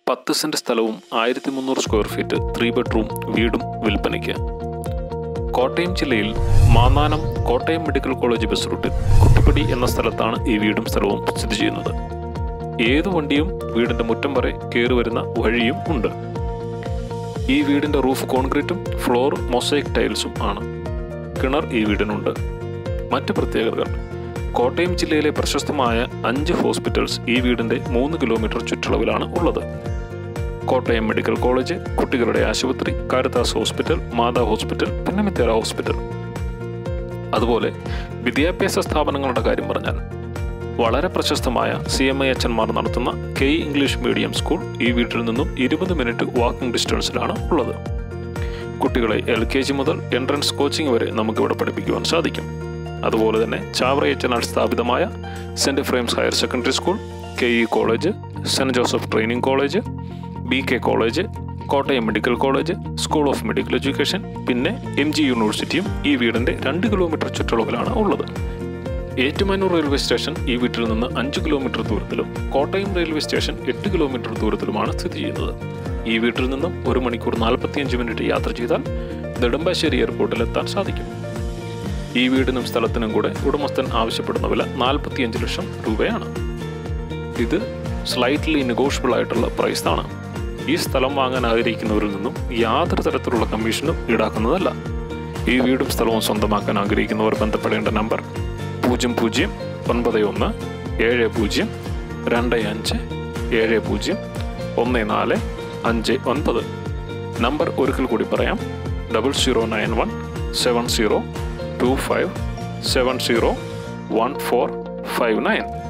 പത്ത് സെൻറ് സ്ഥലവും ആയിരത്തി മുന്നൂറ് സ്ക്വയർ ഫീറ്റ് ത്രീ ബെഡ്റൂം വീടും വിൽപ്പനയ്ക്ക് കോട്ടയം ജില്ലയിൽ Mannanam Kottayam medical college bus റൂട്ടിൽ കുട്ടിപ്പടി എന്ന സ്ഥലത്താണ് ഈ വീടും സ്ഥലവും സ്ഥിതി ചെയ്യുന്നത് ഏതു വണ്ടിയും വീടിന്റെ മുറ്റം വരെ കയറി വരുന്ന വഴിയും ഉണ്ട് ഈ വീടിന്റെ റൂഫ് കോൺക്രീറ്റും ഫ്ലോർ മൊസൈക് ടൈൽസും ആണ് കിണർ ഈ വീടിനുണ്ട് മറ്റ് പ്രത്യേകതകൾ കോട്ടയം ജില്ലയിലെ പ്രശസ്തമായ അഞ്ച് ഹോസ്പിറ്റൽസ് ഈ വീടിന്റെ മൂന്ന് കിലോമീറ്റർ ചുറ്റളവിലാണ് ഉള്ളത് കോട്ടയം മെഡിക്കൽ കോളേജ് കുട്ടികളുടെ ആശുപത്രി Caritas hospital Mata hospital Punnamithera hospital അതുപോലെ വിദ്യാഭ്യാസ സ്ഥാപനങ്ങളുടെ കാര്യം പറഞ്ഞാൽ വളരെ പ്രശസ്തമായ സി എം ഐ അച്ഛന്മാർ നടത്തുന്ന കെ ഇംഗ്ലീഷ് മീഡിയം സ്കൂൾ ഈ വീട്ടിൽ നിന്നും ഇരുപത് മിനിറ്റ് വാക്കിംഗ് ഡിസ്റ്റൻസിലാണ് ഉള്ളത് കുട്ടികളെ എൽ കെ ജി മുതൽ എൻട്രൻസ് കോച്ചിങ് വരെ നമുക്കിവിടെ പഠിപ്പിക്കുവാൻ സാധിക്കും അതുപോലെ തന്നെ ചാവറയച്ചനാൽ സ്ഥാപിതമായ saint Ephrem's higher secondary school K E college saint Joseph training college B K college Kottayam medical college school of medical education പിന്നെ എം ജി യൂണിവേഴ്സിറ്റിയും ഈ വീടിന്റെ രണ്ട് കിലോമീറ്റർ ചുറ്റളവിലാണ് ഉള്ളത് ഏറ്റുമാനൂർ റെയിൽവേ സ്റ്റേഷൻ ഈ വീട്ടിൽ നിന്ന് അഞ്ച് കിലോമീറ്റർ ദൂരത്തിലും കോട്ടയം റെയിൽവേ സ്റ്റേഷൻ എട്ട് കിലോമീറ്റർ ദൂരത്തിലുമാണ് സ്ഥിതി ചെയ്യുന്നത് ഈ വീട്ടിൽ നിന്നും ഒരു മണിക്കൂർ നാൽപ്പത്തിയഞ്ച് മിനിറ്റ് യാത്ര ചെയ്താൽ നെടുമ്പാശ്ശേരി എയർപോർട്ടിൽ എത്താൻ സാധിക്കും ഈ വീടിനും സ്ഥലത്തിനും കൂടെ ഉടമസ്ഥൻ ആവശ്യപ്പെടുന്ന വില നാൽപ്പത്തിയഞ്ച് ലക്ഷം രൂപയാണ് ഇത് സ്ലൈറ്റ്ലി നെഗോഷ്യബിൾ ആയിട്ടുള്ള പ്രൈസ് ആണ് ഈ സ്ഥലം വാങ്ങാൻ ആഗ്രഹിക്കുന്നവരിൽ നിന്നും യാതൊരു തരത്തിലുള്ള കമ്മീഷനും ഈടാക്കുന്നതല്ല ഈ വീടും സ്ഥലവും സ്വന്തമാക്കാൻ ആഗ്രഹിക്കുന്നവർ ബന്ധപ്പെടേണ്ട നമ്പർ പൂജ്യം പൂജ്യം ഒൻപത് ഒന്ന് ഏഴ് പൂജ്യം രണ്ട് അഞ്ച് ഏഴ് പൂജ്യം ഒന്ന് നാല് അഞ്ച് ഒൻപത് നമ്പർ ഒരിക്കൽ കൂടി പറയാം double zero nine one seven zero two five seven zero one four five nine